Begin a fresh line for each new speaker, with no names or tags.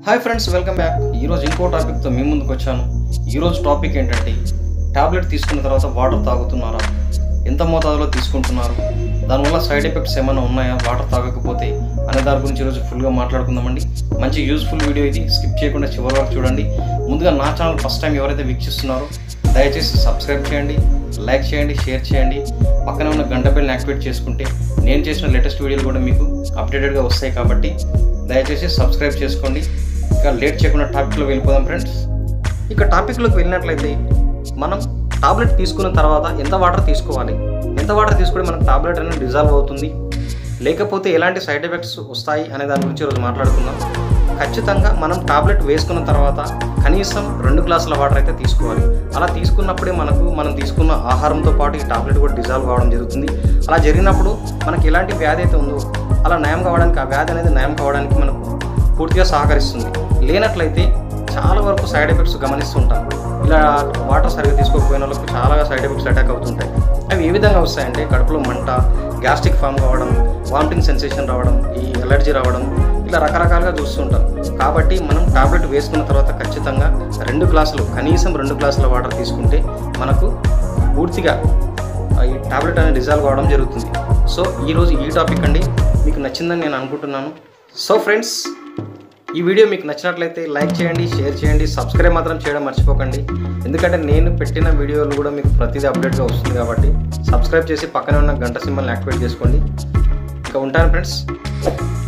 hi friends welcome back ఈరోజు ఇంకో టాపిక్తో మీ ముందుకు వచ్చాను ఈరోజు టాపిక్ ఏంటంటే టాబ్లెట్ తీసుకున్న తర్వాత వాటర్ తాగుతున్నారా ఎంత మోతాదులో తీసుకుంటున్నారు దానివల్ల సైడ్ ఎఫెక్ట్స్ ఏమైనా ఉన్నాయా వాటర్ తాగకపోతే అనే దాని గురించి ఈరోజు ఫుల్గా మాట్లాడుకుందామండి మంచి యూస్ఫుల్ వీడియో ఇది స్కిప్ చేయకుండా చివరి వరకు చూడండి ముందుగా నా ఛానల్ ఫస్ట్ టైం ఎవరైతే వీక్షిస్తున్నారో దయచేసి సబ్స్క్రైబ్ చేయండి లైక్ చేయండి షేర్ చేయండి పక్కనే ఉన్న గంట బెల్ని యాక్టివేట్ చేసుకుంటే నేను చేసిన లేటెస్ట్ వీడియోలు కూడా మీకు అప్డేటెడ్గా వస్తాయి కాబట్టి దయచేసి సబ్స్క్రైబ్ చేసుకోండి ఇక లేట్ చేయకుండా టాపిక్లో వెళ్ళిపోదాం ఫ్రెండ్స్ ఇక టాపిక్లోకి వెళ్ళినట్లయితే మనం టాబ్లెట్ తీసుకున్న తర్వాత ఎంత వాటర్ తీసుకోవాలి ఎంత వాటర్ తీసుకుంటే మనకు టాబ్లెట్ అనేది డిజాల్వ్ అవుతుంది లేకపోతే ఎలాంటి సైడ్ ఎఫెక్ట్స్ వస్తాయి అనే దాని గురించి ఈరోజు మాట్లాడుకుందాం ఖచ్చితంగా మనం టాబ్లెట్ వేసుకున్న తర్వాత కనీసం రెండు గ్లాసుల వాటర్ అయితే తీసుకోవాలి అలా తీసుకున్నప్పుడే మనకు మనం తీసుకున్న ఆహారంతో పాటు ఈ టాబ్లెట్ కూడా డిజాల్వ్ కావడం జరుగుతుంది అలా జరిగినప్పుడు మనకి ఎలాంటి వ్యాధి అయితే ఉందో అలా నయం కావడానికి ఆ వ్యాధి అనేది నయం కావడానికి మనకు పూర్తిగా సహకరిస్తుంది లేనట్లయితే చాలా వరకు సైడ్ ఎఫెక్ట్స్ గమనిస్తుంటాం ఇలా వాటర్ సరిగ్గా తీసుకోకపోయిన వాళ్ళకు చాలా సైడ్ ఎఫెక్ట్స్ అటాక్ అవుతుంటాయి అవి ఏ విధంగా వస్తాయంటే కడుపులో మంట గ్యాస్ట్రిక్ ఫామ్ కావడం వామిటింగ్ సెన్సేషన్ రావడం ఈ ఎలర్జీ రావడం ఇలా రకరకాలుగా చూస్తుంటాం కాబట్టి మనం టాబ్లెట్ వేసుకున్న తర్వాత ఖచ్చితంగా రెండు గ్లాసులు కనీసం రెండు గ్లాసుల వాటర్ తీసుకుంటే మనకు పూర్తిగా ఆ, ఈ టాబ్లెట్ అనేది డిజాల్వ్ అవ్వడం జరుగుతుంది సో ఈరోజు ఈ టాపిక్ అండి మీకు నచ్చిందని నేను అనుకుంటున్నాను సో ఫ్రెండ్స్ ఈ వీడియో మీకు నచ్చినట్లయితే లైక్ చేయండి షేర్ చేయండి సబ్స్క్రైబ్ మాత్రం చేయడం మర్చిపోకండి ఎందుకంటే నేను పెట్టిన వీడియోలు కూడా మీకు ప్రతిదీ అప్డేట్గా వస్తుంది కాబట్టి సబ్స్క్రైబ్ చేసి పక్కనే ఉన్న గంట సింబల్ని యాక్టివేట్ చేసుకోండి ఇంకా ఉంటాను ఫ్రెండ్స్